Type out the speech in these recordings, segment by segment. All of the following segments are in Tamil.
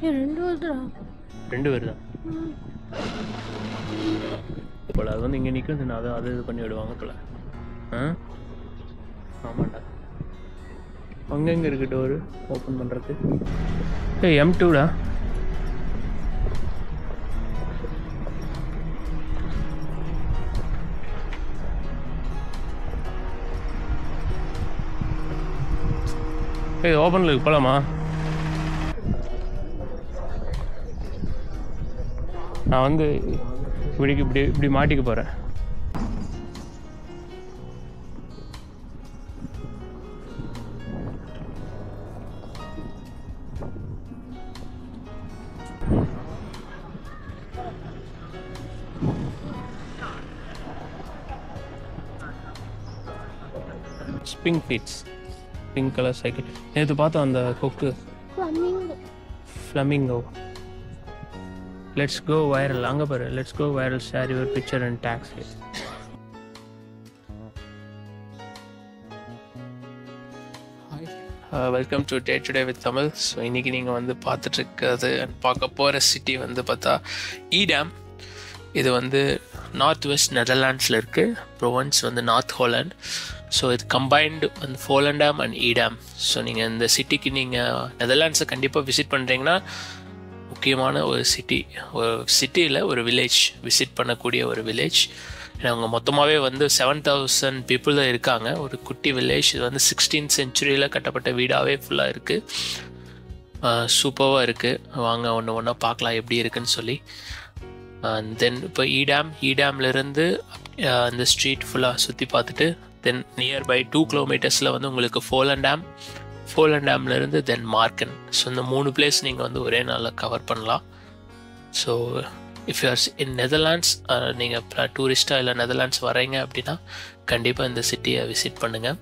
ஏன் ரெண்டு வருதுடா ரெண்டு பேர் தான் போல அது வந்து இங்கே நிற்கும் அதை அதை இது பண்ணி விடுவாங்க போல ஆ ஆமாண்டா அங்கங்கே இருக்கு டோரு ஓப்பன் பண்ணுறது ஏய் எம் டூடா ஏய் ஓப்பனில் இருக்கு போலாமா நான் வந்து இப்படிக்கு இப்படி இப்படி மாட்டிக்க போகிறேன் ஸ்பிங் ஃபீட்ஸ் பிங்க் கலர் சைக்கிள் நேற்று பார்த்தோம் அந்த கொக்கு Flamingo. Flamingo let's go viral அங்கே பாரு let's go viral share your picture and tags welcome to day to day with Tamil so இன்றைக்கி நீங்கள் வந்து பார்த்துட்ருக்கிறது அண்ட் பார்க்க போகிற சிட்டி வந்து பார்த்தா ஈடாம் இது வந்து நார்த் வெஸ்ட் நெதர்லாண்ட்ஸில் இருக்குது ப்ரோவன்ஸ் வந்து நார்த் ஹோலாண்ட் ஸோ இது கம்பைன்டு வந்து ஃபோலண்டாம் அண்ட் ஈடாம் ஸோ நீங்கள் இந்த சிட்டிக்கு நீங்கள் நெதர்லாண்ட்ஸை கண்டிப்பாக விசிட் பண்ணுறீங்கன்னா முக்கியமான ஒரு சிட்டி ஒரு சிட்டியில் ஒரு வில்லேஜ் விசிட் பண்ணக்கூடிய ஒரு வில்லேஜ் அவங்க மொத்தமாகவே வந்து செவன் தௌசண்ட் பீப்புள் தான் இருக்காங்க ஒரு குட்டி வில்லேஜ் இது வந்து சிக்ஸ்டீன் செஞ்சுரியில் கட்டப்பட்ட வீடாகவே ஃபுல்லாக இருக்குது சூப்பராக இருக்குது வாங்க ஒன்று ஒன்றா பார்க்கலாம் எப்படி இருக்குன்னு சொல்லி தென் இப்போ ஈடாம் ஈடாம்லேருந்து இந்த ஸ்ட்ரீட் ஃபுல்லாக சுற்றி பார்த்துட்டு தென் நியர்பை டூ கிலோமீட்டர்ஸில் வந்து உங்களுக்கு ஃபோலன் டேம் ஃபோலன் டேம்லேருந்து தென் மார்க்கன் ஸோ இந்த மூணு பிளேஸ் நீங்கள் வந்து ஒரே நாளில் கவர் பண்ணலாம் so if you're in Netherlands நீங்கள் டூரிஸ்ட்டாக இல்லை நெதர்லாண்ட்ஸ் வரீங்க அப்படின்னா கண்டிப்பாக இந்த சிட்டியை விசிட் பண்ணுங்கள்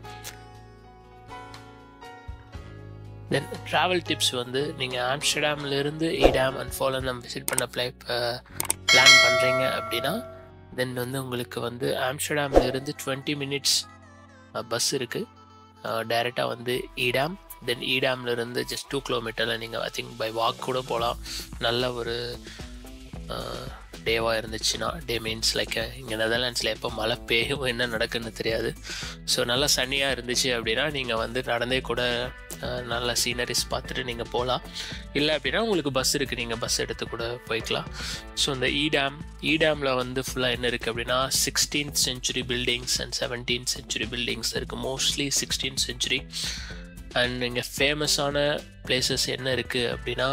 தென் ட்ராவல் டிப்ஸ் வந்து நீங்கள் ஆம்ஸ்டர்டாம்லேருந்து ஈடாம் அண்ட் ஃபோலனம் விசிட் பண்ண ப்ளை பிளான் பண்ணுறீங்க அப்படின்னா தென் வந்து உங்களுக்கு வந்து ஆம்ஸ்டர்டாம்லேருந்து டுவெண்ட்டி மினிட்ஸ் பஸ் இருக்குது டைரெக்டாக வந்து ஈடாம் தென் ஈடாம்லேருந்து ஜஸ்ட் டூ கிலோமீட்டரில் நீங்கள் ஐ திங்க் பை வாக் கூட போகலாம் நல்ல ஒரு டேவாக இருந்துச்சுன்னா டே மீன்ஸ் லைக் இங்கே நெதர்லாண்ட்ஸில் எப்போ மழை பெய்யும் என்ன நடக்குன்னு தெரியாது ஸோ நல்லா சன்னியாக இருந்துச்சு அப்படின்னா நீங்கள் வந்து நடந்தே கூட நல்ல சீனரிஸ் பார்த்துட்டு நீங்கள் போகலாம் இல்லை அப்படின்னா உங்களுக்கு பஸ் இருக்குது நீங்கள் பஸ் எடுத்து கூட போய்க்கலாம் ஸோ இந்த இ டேம் இ டேமில் வந்து ஃபுல்லாக என்ன இருக்குது அப்படின்னா sixteenth century buildings and seventeenth century buildings இருக்குது மோஸ்ட்லி சிக்ஸ்டீன்த் செஞ்சுரி அண்ட் இங்கே ஃபேமஸான பிளேசஸ் என்ன இருக்குது அப்படின்னா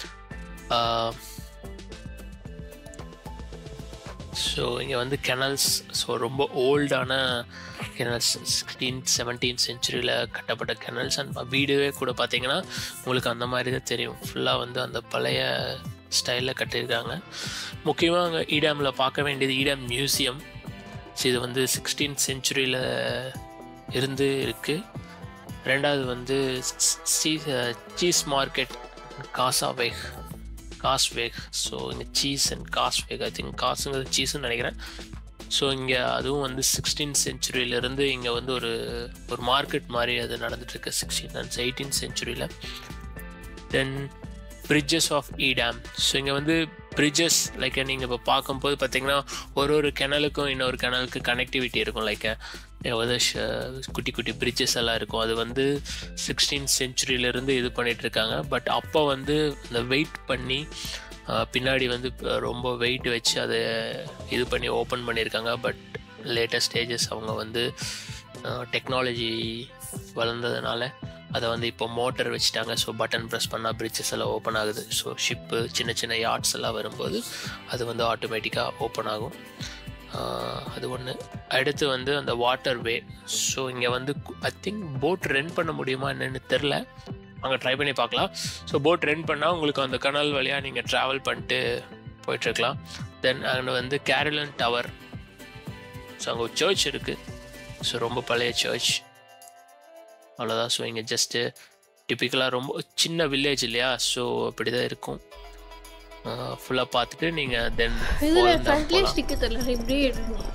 ஸோ இங்கே வந்து கெனல்ஸ் ஸோ ரொம்ப ஓல்டான கெனல்ஸ் சிக்ஸ்டீன் செவன்டீன் செஞ்சுரியில் கட்டப்பட்ட கெனல்ஸ் அண்ட் வீடுவே கூட பார்த்தீங்கன்னா உங்களுக்கு அந்த மாதிரி தான் தெரியும் ஃபுல்லாக வந்து அந்த பழைய ஸ்டைலில் கட்டியிருக்காங்க முக்கியமாக அங்கே ஈடாமில் பார்க்க வேண்டியது ஈடாம் மியூசியம் ஸோ இது வந்து சிக்ஸ்டீன் செஞ்சுரியில் இருந்து இருக்குது ரெண்டாவது வந்து cheese market Kaaswaag Kaaswaag so இங்கே cheese and Kaaswaag I think காசுங்கிறது சீஸ்ன்னு நினைக்கிறேன் ஸோ இங்கே அதுவும் வந்து சிக்ஸ்டீன் செஞ்சுரியிலேருந்து இங்கே வந்து ஒரு ஒரு மார்க்கெட் மாதிரி அது நடந்துட்டுருக்கு சிக்ஸ்டீன் அண்ட் எயிட்டீன் செஞ்சுரியில் then bridges of Edam so இங்கே வந்து பிரிட்ஜஸ் லைக் நீங்கள் இப்போ பார்க்கும்போது பார்த்தீங்கன்னா ஒரு ஒரு கிணலுக்கும் இன்னொரு கிணலுக்கு கனெக்டிவிட்டி இருக்கும் லைக் வந்து குட்டி குட்டி பிரிட்ஜஸ் எல்லாம் இருக்கும் அது வந்து சிக்ஸ்டீன் செஞ்சுரியிலேருந்து இது பண்ணிகிட்டு இருக்காங்க பட் அப்போ வந்து இந்த வெயிட் பண்ணி பின்னாடி வந்து ரொம்ப வெயிட் வச்சு அதை இது பண்ணி ஓப்பன் பண்ணியிருக்காங்க பட் லேட்டஸ்ட் ஸ்டேஜஸ் அவங்க வந்து டெக்னாலஜி வளர்ந்ததுனால அதை வந்து இப்போ மோட்டர் வச்சுட்டாங்க ஸோ பட்டன் ப்ரெஸ் பண்ணால் பிரிட்ஜஸ் எல்லாம் ஓப்பன் ஆகுது ஸோ ஷிப்பு சின்ன சின்ன யார்ட்ஸ் எல்லாம் வரும்போது அது வந்து ஆட்டோமேட்டிக்காக ஓப்பன் ஆகும் அது ஒன்று அடுத்து வந்து அந்த வாட்டர் வே ஸோ இங்கே வந்து ஐ திங்க் போட் ரென்ட் பண்ண முடியுமா என்னென்னு தெரில அங்கே ட்ரை பண்ணி பார்க்கலாம் ஸோ போட் ரென்ட் பண்ணால் உங்களுக்கு அந்த கனல் வழியாக நீங்கள் ட்ராவல் பண்ணிட்டு போயிட்டுருக்கலாம் தென் அங்கே வந்து கேரளன் டவர் ஸோ அங்கே ஒரு சர்ச் இருக்குது ஸோ ரொம்ப பழைய சர்ச் அவ்வளோதான் ஸோ இங்கே ஜஸ்ட்டு டிப்பிக்கலாக ரொம்ப சின்ன வில்லேஜ் இல்லையா ஸோ அப்படி தான் இருக்கும் ஃபுல்லாக பார்த்துட்டு நீங்கள் தென் இதுல ஃப்ரண்ட்லயே ஸ்டிக்கர் தெரியல இப்படியே எடுக்கணும்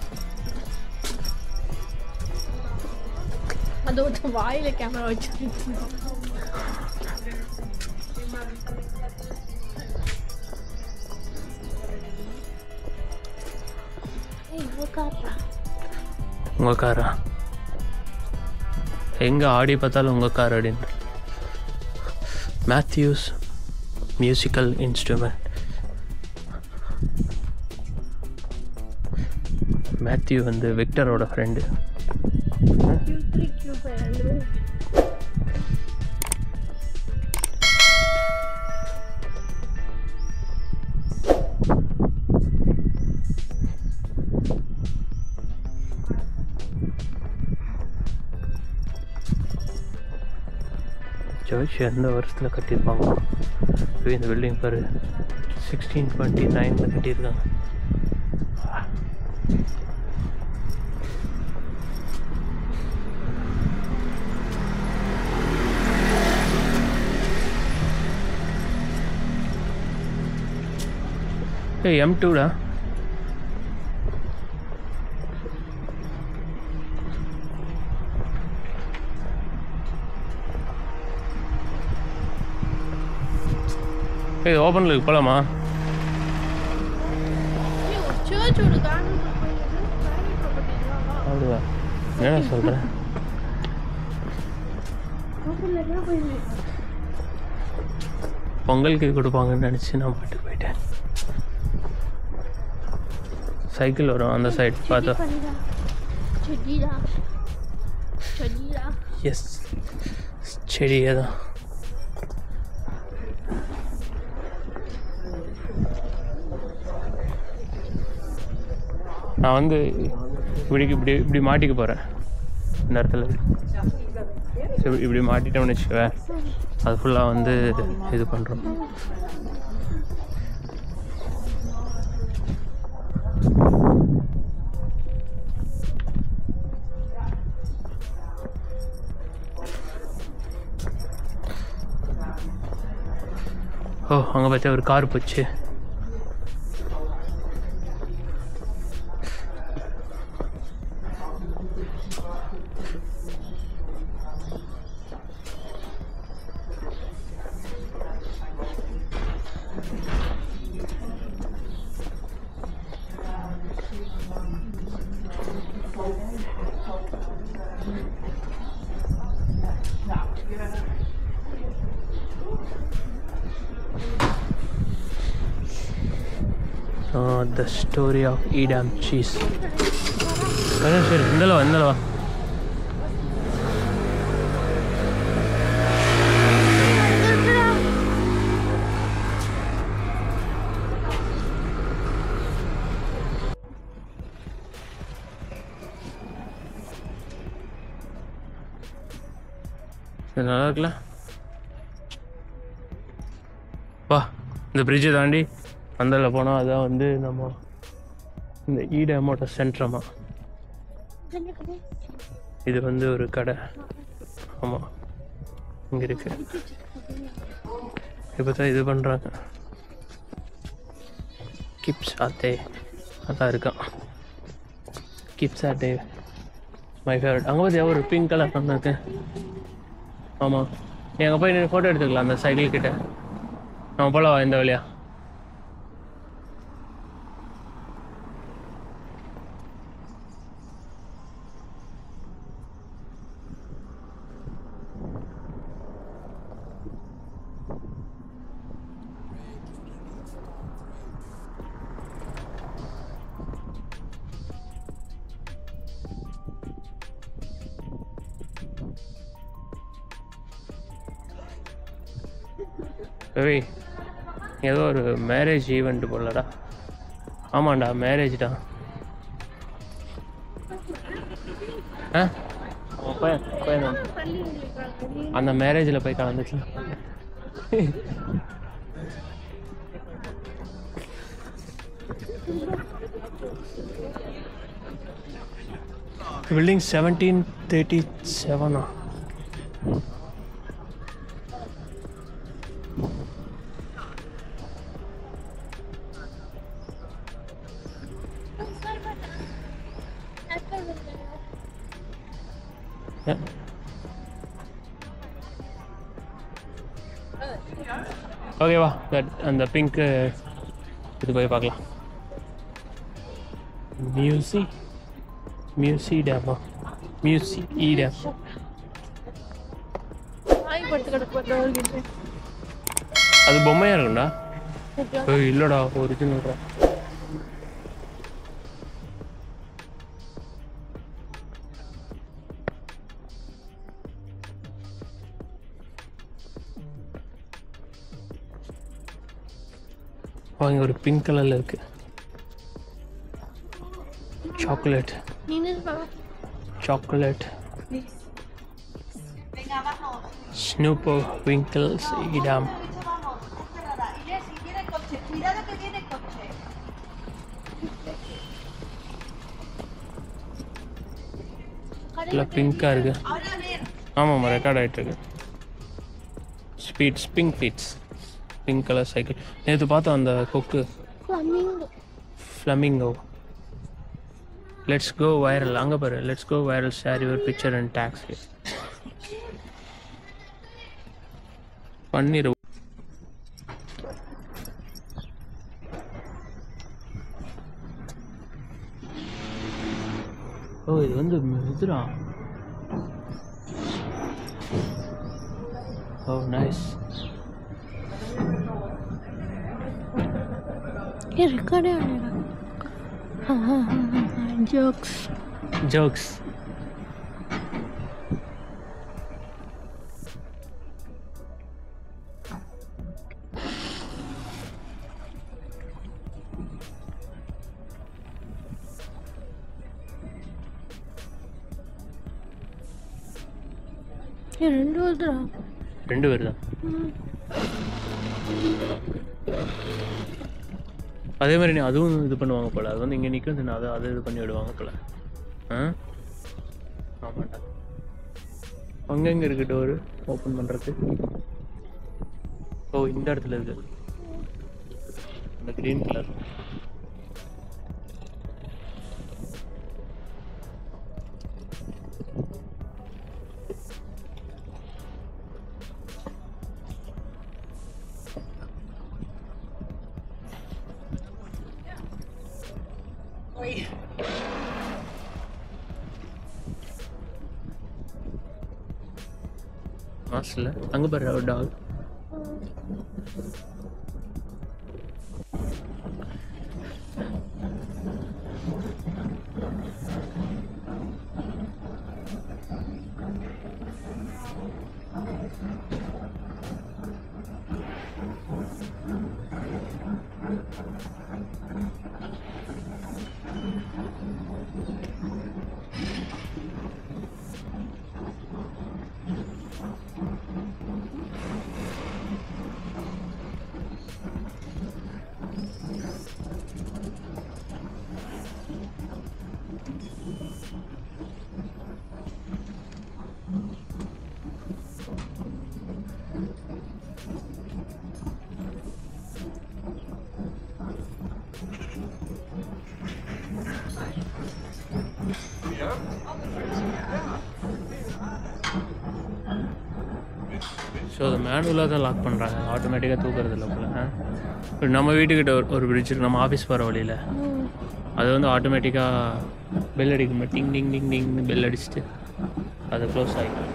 அதோட வாயில கேமரா வச்சு உங்கள் காப்பா உங்கள் காரா எங்கே ஆடி பார்த்தாலும் உங்கள் கார் அப்படின்னு மேத்யூஸ் மியூசிக்கல் இன்ஸ்ட்ருமெண்ட் மேத்யூ வந்து விக்டரோட friend Q three Q five ரெண்டு பேரும் சர்ச் எந்த வருஷத்தில் கட்டியிருப்பாங்க இப்போ இந்த பில்டிங் பாரு சிக்ஸ்டீன் டுவெண்ட்டி நைனில் கட்டியிருக்காங்க ஏய் எம் டூடா ஏய் ஓப்பனில் இருக்கு போலாமா ஏய், ஒரு சர்ச்சோட கார்டன் பிரைவேட் ப்ராப்பர்ட்டி தான் அப்படியா என்ன சொல்கிறேன் ஓப்பனில் என்ன போய் பொங்கலுக்கு இது கொடுப்பாங்கன்னு நினச்சி நான் போயிட்டு போயிட்டேன் சைக்கிள் வரும் அந்த சைடு பார்த்தா பண்ணிடா செடிடா செடிடா எஸ் செடியே தான் நான் வந்து இப்படி இப்படி இப்படி மாட்டிக்க போகிறேன் இந்த இடத்துல சரி, இப்படி மாட்டிட்டோம்னு வச்சுக்குவேன் அது ஃபுல்லாக வந்து இது பண்ணுறோம் ஓ அங்கே பார்த்தா ஒரு கார் போச்சு the story of Edam cheese சரி சரி இந்தல வா இந்தல வா இது நல்லா இருக்குல்ல வா இந்த பிரிட்ஜை தாண்டி அந்தல போனால் அதான் வந்து நம்ம இந்த ஈடமோட சென்ட்ரமா இது வந்து ஒரு கடை ஆமாம் இங்கே இருக்கு இப்போ தான் இது பண்ணுறாங்க கிப்ஸ் ஆத்தே அதான் இருக்கான் கிப்ஸ் ஆட்டே மை ஃபேவரட் அங்கே பார்த்தியா ஒரு பிங்க் கலர் பண்ணிருக்கு ஆமாம் நீ அங்கே போய் நின்று ஃபோட்டோ எடுத்துக்கலாம் அந்த சைக்கிள் கிட்ட நம்ம போகலாம் இந்த வழியா ரவி ஏதோ ஒரு மேரேஜ் ஈவெண்ட் போலடா ஆமாண்டா மேரேஜ்டா ஆ போய் போய் பள்ளி உங்களுக்கு அந்த மேரேஜில் போய் கலந்துச்சு பில்டிங் செவன்டீன் தேர்ட்டி செவனா ஓகேவா அந்த பிங்க்கு இது போய் பார்க்கலாம் மியூசி மியூசி டேமா மியூசி இ டேம் நாய் படுத்து கிடக்கு அது பொம்மையா இருக்கும்டா ஏய் இல்லடா ஒரிஜினல்டா இங்க ஒரு பிங்க் கலர்ல இருக்கு சாக்லேட் நீ நில்லுடா. சாக்லேட் ஸ்னூப்போ விங்கிள்ஸ் Edam Inés, si tiene coche, cuidado que tiene coche. இல்லை பிங்காக இருக்கு Ahora a ver, ஆமாம்மா ரெக்கார்ட் ஆகிட்டு இருக்கு ஸ்பீட்ஸ் பிங்க் ஃபீட்ஸ் பிங்க் கலர் சைக்கிள் நேற்று பார்த்தோம் அந்த கொக்கு Flamingo. Flamingo let's go viral அங்கே பாரு let's go viral share your picture and tags பண்ணிடு ஓ இது வந்து இதுடா ஓ நைஸ் ஏ ரெக்கார்டே ஆனடா ஜோக்ஸ் ஜோக்ஸ் ஏ ரெண்டு வருதுடா ரெண்டு பேர் தான் அதே மாதிரி நீ அதுவும் இது பண்ணுவாங்க போல அது வந்து இங்கே நிற்கும் அதை அதை இது பண்ணி விடுவாங்க போல ஆ ஆமாண்டா அங்கே எங்கே இருக்கு டோரு ஓப்பன் பண்ணுறது ஓ இந்த இடத்துல இருக்கு இந்த க்ரீன் கலர் மாசில் அங்கே பாரு ஒரு டாக் ஸோ அதை மேனுவலாக தான் லாக் பண்ணுறாங்க ஆட்டோமேட்டிக்காக தூக்குறது இல்லை போல ஆ? இப்ப நம்ம வீட்டுக்கிட்ட ஒரு ஒரு பிரிட்ஜ் இருக்கு நம்ம ஆஃபீஸ் போகிற வழியில் அது வந்து ஆட்டோமேட்டிக்காக பெல் அடிக்கும் டிங் டிங் டிங் டிங்னு பெல் அடிச்சுட்டு அது க்ளோஸ் ஆகிக்கும்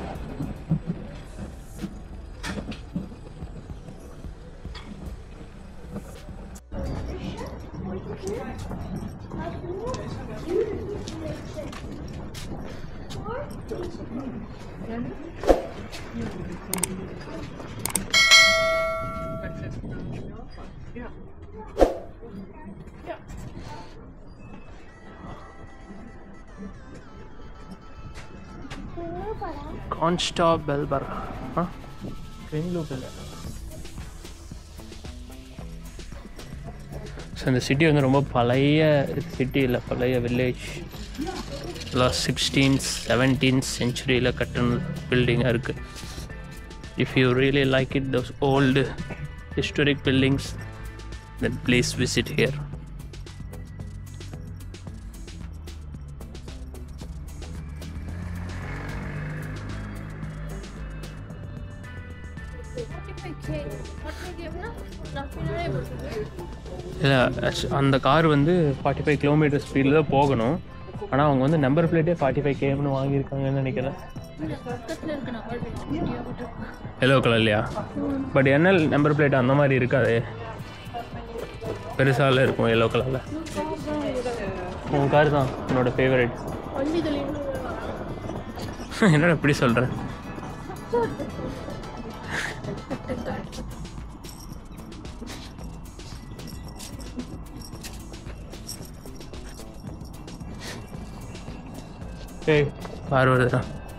கான்ஸ்டாபெல் பர் ஆ பெங்களூர் ஸோ இந்த சிட்டி வந்து ரொம்ப பழைய சிட்டி இல்லை பழைய வில்லேஜ் எல்லாம் சிக்ஸ்டீன் செவன்டீன் சென்ச்சுரியில் கட்டின பில்டிங்காக இருக்குது if you really like it those old historic buildings then please visit here five K forty five கேம்னா நான் பின்னாலே போட்டுருக்கேன் இல்லை அந்த கார் வந்து ஃபார்ட்டி ஃபைவ் கிலோமீட்டர் ஸ்பீடில் தான் போகணும் ஆனால் அவங்க வந்து நம்பர் பிளேட்டே ஃபார்ட்டி ஃபைவ் கேம்னு வாங்கியிருக்காங்கன்னு நினைக்கிறேன் இந்த பக்கத்தில் இருக்க நம்பர் வீடியோ போட்டுருக்கேன் எல்லோ கலர்லையா பட் என்எல் நம்பர் பிளேட் அந்த மாதிரி இருக்காது பெருசால இருக்கும் எல்லோ கலரில் உன் கார் தான் என்னோட ஃபேவரட் வண்டி தொழில் என்னடா இப்படி சொல்கிறேன் ஏய் கார் வருதுடா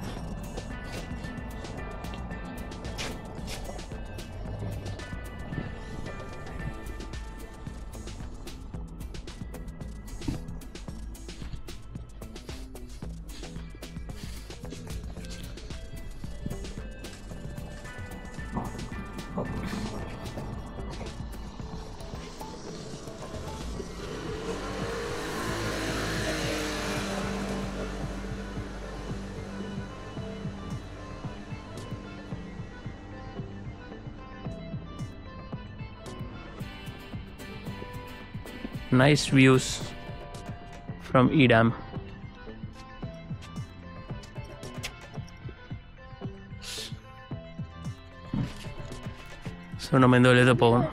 nice views from Edam. So நம்ம இந்த வழியாக தான் போகணும்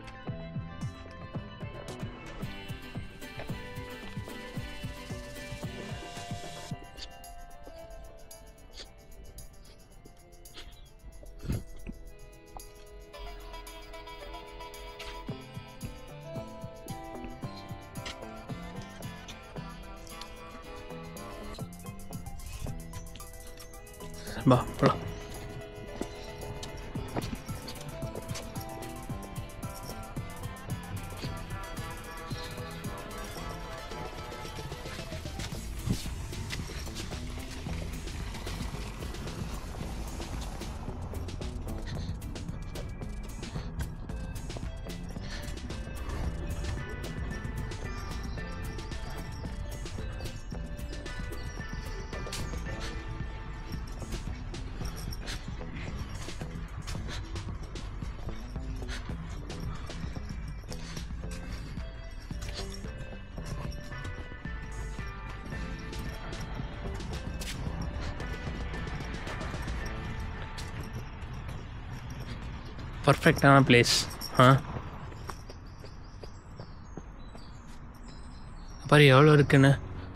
வா போலாம் பர்ஃபெக்டான பிளேஸ் ஆ பாரு எவ்வளோ இருக்குன்னு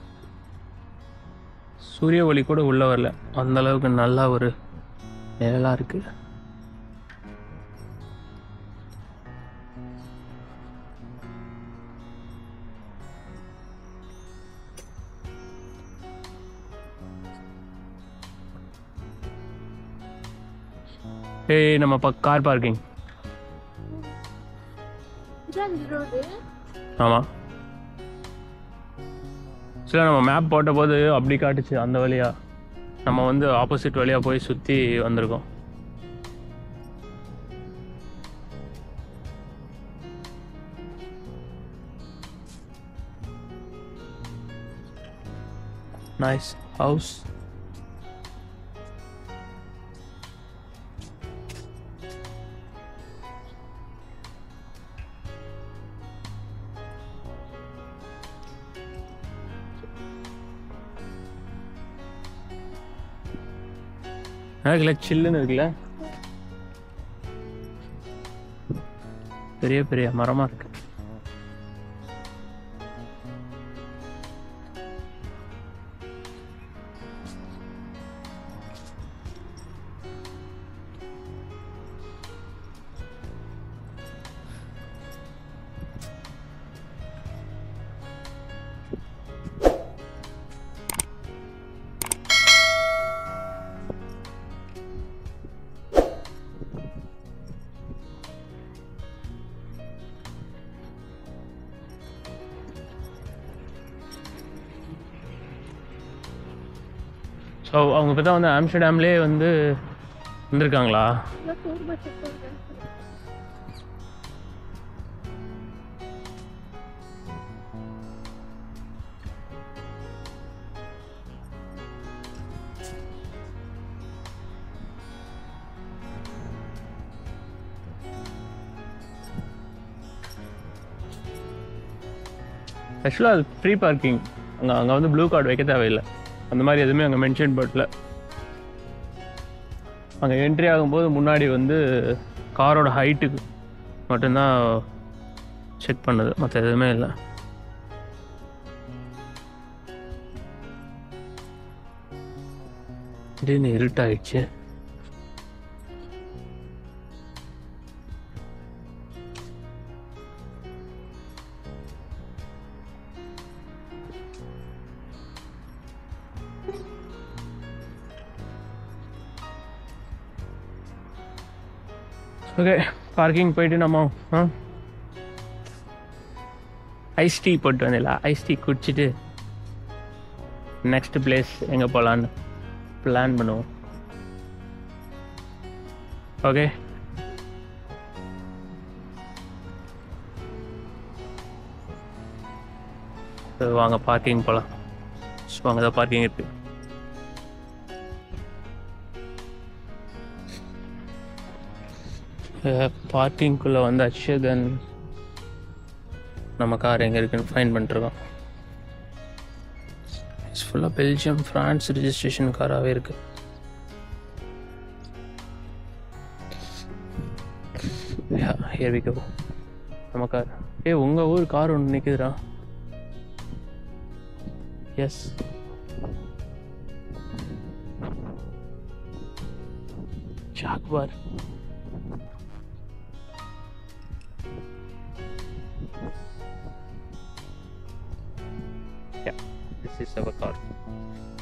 சூரிய ஒளி கூட உள்ளே வரல அந்த அளவுக்கு நல்லா ஒரு நிழலாக இருக்கு ஏய் நம்ம பக் கார் பார்க்கிங் இதான் இந்த ரோடு ஆமாம் சில நம்ம மேப் போட்ட போது அப்படி காட்டுச்சு அந்த வழியா நம்ம வந்து ஆப்போசிட் வழியாக போய் சுற்றி வந்திருக்கோம் நைஸ் ஹவுஸ் இருக்குல்ல சில்லுன்னு இருக்குல்ல பெரிய பெரிய மரமா இருக்கு ஸோ அவங்க இப்போ தான் வந்து ஆம்ஸ்டர்டாம்லேயே வந்து வந்திருக்காங்களா இதான் டூர் பஸ் செக் பண்ணுறேன் ஆக்சுவலாக அது ஃப்ரீ பார்க்கிங் அங்கே அங்கே வந்து ப்ளூ கார்டு வைக்க தேவையில்லை அந்த மாதிரி எதுவுமே அங்கே மென்ஷன் பண்ணல அங்கே என்ட்ரி ஆகும்போது முன்னாடி வந்து காரோட ஹைட்டுக்கு மட்டும்தான் செக் பண்ணுது மற்ற எதுவுமே இல்லை திடீர்னு இருட்டாயிடுச்சு ஓகே பார்க்கிங் போயிட்டு நம்ம ஆ ஐஸ் டீ போட்டு வந்தில்ல ஐஸ் டீ குடிச்சிட்டு நெக்ஸ்ட் பிளேஸ் எங்கே போகலான்னு பிளான் பண்ணுவோம் ஓகே வாங்க பார்க்கிங் போகலாம் ஸோ அங்கே தான் பார்க்கிங் இருக்குது பார்க்கிங்குள்ளே வந்தாச்சு தென் நம்ம கார் எங்கே இருக்குன்னு ஃபைன் பண்ணிட்டுருக்கோம் இட்ஸ் ஃபுல்லாக பெல்ஜியம் ஃப்ரான்ஸ் ரிஜிஸ்ட்ரேஷன் காராகவே இருக்கு ஹியர் வி கோ நம்ம கார் ஏ உங்கள் ஊர் கார் ஒன்று நிற்குதுடா yes Jaguar Yeah, this is our car.